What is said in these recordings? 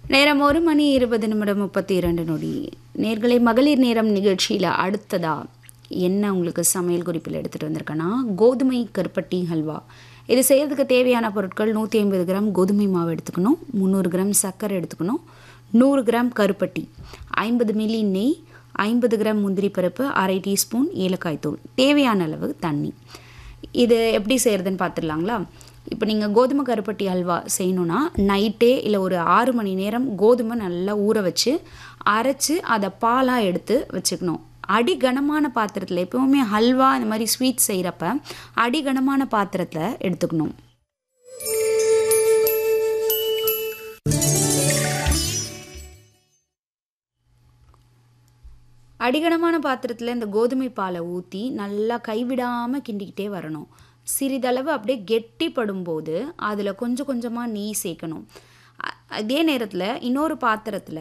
நேரம் ஒரு மணி இருபது நிமிடம் முப்பத்தி இரண்டு நொடி நேர்களை மகளிர் நேரம் நிகழ்ச்சியில் அடுத்ததா என்ன உங்களுக்கு சமையல் குறிப்பில் எடுத்துகிட்டு வந்திருக்கேன்னா கோதுமை கருப்பட்டி ஹல்வா இது செய்கிறதுக்கு தேவையான பொருட்கள் நூற்றி ஐம்பது கிராம் கோதுமை மாவு எடுத்துக்கணும் முந்நூறு கிராம் சர்க்கரை எடுத்துக்கணும் நூறு கிராம் கருப்பட்டி ஐம்பது மில்லி நெய் ஐம்பது கிராம் முந்திரி பருப்பு அரை டீஸ்பூன் ஏலக்காய் தூள் தேவையான அளவு தண்ணி இது எப்படி செய்கிறதுன்னு பார்த்துடலாங்களா இப்போ நீங்கள் கோதுமை கருப்பட்டி அல்வா செய்யணுன்னா நைட்டே இல்லை ஒரு ஆறு மணி நேரம் கோதுமை நல்லா ஊற வச்சு அரைச்சி அதை பாலாக எடுத்து வச்சுக்கணும் அடி கனமான பாத்திரத்தில் எப்பவுமே ஹல்வா இந்த மாதிரி ஸ்வீட் செய்கிறப்ப அடி கனமான பாத்திரத்தில் எடுத்துக்கணும் அடிகனமான பாத்திரத்தில் இந்த கோதுமை பாலை ஊற்றி நல்லா கைவிடாமல் கிண்டிக்கிட்டே வரணும் சிறிதளவு அப்படியே கெட்டிப்படும்போது அதில் கொஞ்சம் கொஞ்சமாக நெய் சேர்க்கணும் அ- அதே நேரத்தில் இன்னொரு பாத்திரத்தில்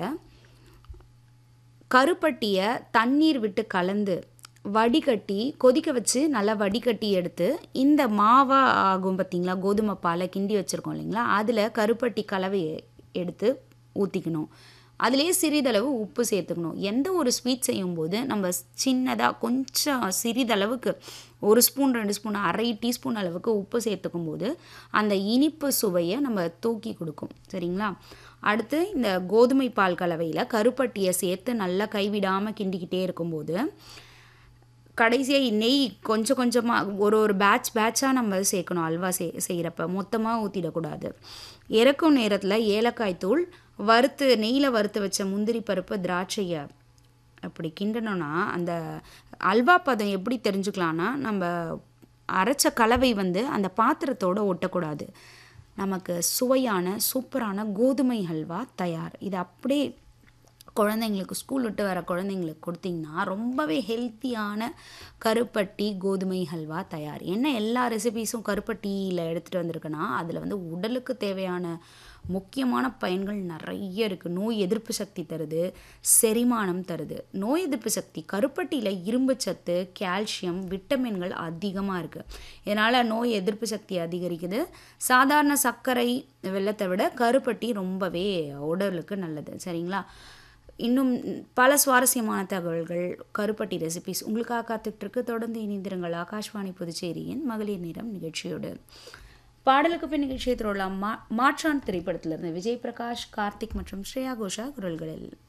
கருப்பட்டியை தண்ணீர் விட்டு கலந்து வடிகட்டி கொதிக்க வச்சு நல்லா வடிகட்டி எடுத்து இந்த மாவா ஆகும் பார்த்தீங்களா கோதுமை பாலை கிண்டி வச்சுருக்கோம் இல்லைங்களா அதில் கருப்பட்டி கலவையை எடுத்து ஊற்றிக்கணும் அதிலே சிறிதளவு உப்பு சேர்த்துக்கணும் எந்த ஒரு ஸ்வீட் செய்யும்போது நம்ம சின்னதாக கொஞ்சம் சிறிதளவுக்கு ஒரு ஸ்பூன் ரெண்டு ஸ்பூன் அரை டீஸ்பூன் அளவுக்கு உப்பு சேர்த்துக்கும் போது அந்த இனிப்பு சுவையை நம்ம தூக்கி கொடுக்கும் சரிங்களா அடுத்து இந்த கோதுமை பால் கலவையில் கருப்பட்டியை சேர்த்து நல்லா கைவிடாமல் கிண்டிக்கிட்டே இருக்கும்போது கடைசியாக நெய் கொஞ்சம் கொஞ்சமாக ஒரு ஒரு பேட்ச் பேட்சாக நம்ம சேர்க்கணும் அல்வா செய் செய்கிறப்ப மொத்தமாக ஊற்றிடக்கூடாது இறக்கும் நேரத்தில் ஏலக்காய் தூள் வறுத்து நெய்யில் வறுத்து வச்ச முந்திரி பருப்பு திராட்சையை அப்படி கிண்டணும்னா அந்த அல்வா பதம் எப்படி தெரிஞ்சுக்கலான்னா நம்ம அரைச்ச கலவை வந்து அந்த பாத்திரத்தோட ஒட்டக்கூடாது நமக்கு சுவையான சூப்பரான கோதுமை ஹல்வா தயார் இது அப்படியே குழந்தைங்களுக்கு ஸ்கூல் விட்டு வர குழந்தைங்களுக்கு கொடுத்தீங்கன்னா ரொம்பவே ஹெல்த்தியான கருப்பட்டி கோதுமை ஹல்வா தயார் என்ன எல்லா ரெசிபீஸும் கருப்பட்டியில் எடுத்துகிட்டு வந்திருக்குன்னா அதில் வந்து உடலுக்கு தேவையான முக்கியமான பயன்கள் நிறைய இருக்குது நோய் எதிர்ப்பு சக்தி தருது செரிமானம் தருது நோய் எதிர்ப்பு சக்தி கருப்பட்டியில் இரும்பு சத்து கால்சியம் விட்டமின்கள் அதிகமாக இருக்குது இதனால் நோய் எதிர்ப்பு சக்தி அதிகரிக்குது சாதாரண சர்க்கரை வெள்ளத்தை விட கருப்பட்டி ரொம்பவே உடலுக்கு நல்லது சரிங்களா இன்னும் பல சுவாரஸ்யமான தகவல்கள் கருப்பட்டி ரெசிபிஸ் உங்களுக்காக காத்துட்ருக்கு தொடர்ந்து இணைந்திருங்கள் ஆகாஷ்வாணி புதுச்சேரியின் மகளிர் நேரம் நிகழ்ச்சியோடு பாடலுக்கு பின் நிகழ்ச்சியை திருவிழா மா மாற்றான் திரைப்படத்திலிருந்து விஜய் பிரகாஷ் கார்த்திக் மற்றும் ஸ்ரேயா கோஷா குரல்களில்